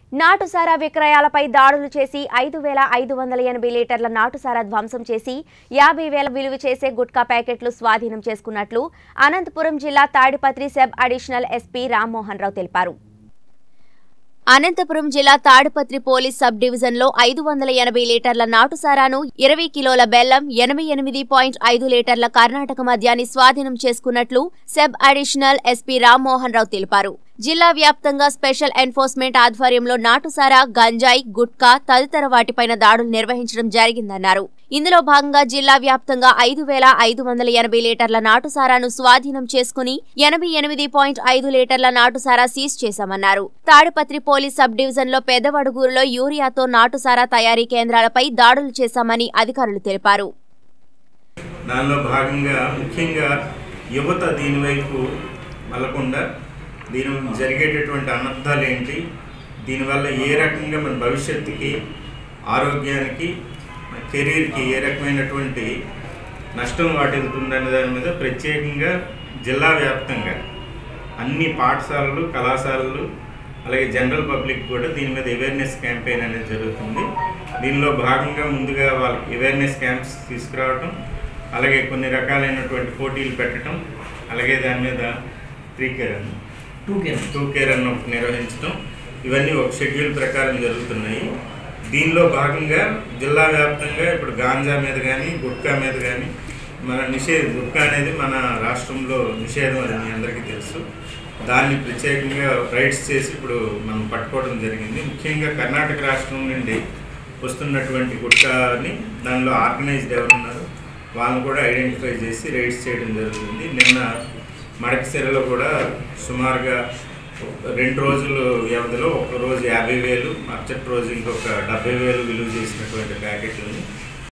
నాటుసారా విక్రయాలపై దాడులు చేసి ఐదు వేల ఐదు వందల ఎనభై లీటర్ల నాటుసారా ధ్వంసం చేసి యాభై వేల విలువ చేసే గుట్కా ప్యాకెట్లు స్వాధీనం చేసుకున్నట్లు అనంతపురం జిల్లా Tadipatri SEB additional SP Rammohan Rao తెలిపారు అనంతపురం జిల్లా తాడిపత్రి పోలీస్ సబ్ డివిజన్లో ఐదు వందల ఎనభై లీటర్ల నాటుసారాను ఇరవై కిలోల బెల్లం ఎనభై ఎనిమిది పాయింట్ ఐదు లీటర్ల కర్ణాటక మద్యాన్ని స్వాధీనం చేసుకున్నట్లు SEB additional SP Rammohan Rao తెలిపారు జిల్లా వ్యాప్తంగా స్పెషల్ ఎన్ఫోర్స్మెంట్ ఆధ్వర్యంలో నాటుసారా గంజాయి గుట్కా తదితర వాటిపైన దాడులు నిర్వహించడం జరిగిందన్నారు ఇందులో భాగంగా జిల్లా వ్యాప్తంగా ఐదు వేల ఐదు వందల ఎనభై లీటర్ల నాటుసారాను స్వాధీనం చేసుకుని ఎనభై ఎనిమిది పాయింట్ ఐదు లీటర్ల నాటుసారా సీజ్ చేశామన్నారు తాడిపత్రి పోలీస్ సబ్ డివిజన్లో పెద్దవడుగూరులో యూరియాతో నాటుసారా తయారీ కేంద్రాలపై దాడులు చేశామని అధికారులు తెలిపారు దానిలో భాగంగా ముఖ్యంగా యువత దీని వైపు మళ్ళకుండా దీని జరిగేటటువంటి అనర్థాలు ఏంటి దీనివల్ల ఏ రకంగా మన భవిష్యత్తుకి ఆరోగ్యానికి మన కెరీర్కి ఏ రకమైనటువంటి నష్టం వాటిల్తుందనే దాని మీద ప్రత్యేకంగా జిల్లా వ్యాప్తంగా అన్ని పాఠశాలలు కళాశాలలు అలాగే జనరల్ పబ్లిక్ కూడా దీని మీద అవేర్నెస్ క్యాంపెయిన్ అనేది జరుగుతుంది దీనిలో భాగంగా ముందుగా వాళ్ళకి అవేర్నెస్ క్యాంప్స్ తీసుకురావటం అలాగే కొన్ని రకాలైనటువంటి పోటీలు పెట్టడం అలాగే దాని మీద త్రీ కేర్ అని టూ కేర్ టూ కేర్ అన్న ఒకటి నిర్వహించడం ఇవన్నీ ఒక షెడ్యూల్ ప్రకారం జరుగుతున్నాయి దీనిలో భాగంగా జిల్లా వ్యాప్తంగా ఇప్పుడు గాంజా మీద కానీ గుట్కా మీద కానీ మన నిషేధ గుట్కా అనేది మన రాష్ట్రంలో నిషేధం అని మీ అందరికీ తెలుసు దాన్ని ప్రత్యేకంగా రైడ్స్ చేసి ఇప్పుడు మనం పట్టుకోవడం జరిగింది ముఖ్యంగా కర్ణాటక రాష్ట్రం నుండి వస్తున్నటువంటి గుట్కాని దానిలో ఆర్గనైజ్డ్ ఎవరున్నారు వాళ్ళని కూడా ఐడెంటిఫై చేసి రైడ్స్ చేయడం జరుగుతుంది నిన్న మడకసిరలో కూడా సుమారుగా రెండు రోజులు వ్యవధిలో ఒక రోజు యాభై వేలు మరుసటి రోజు ఇంకొక డెబ్బై వేలు విలువ చేసినటువంటి ప్యాకెట్లని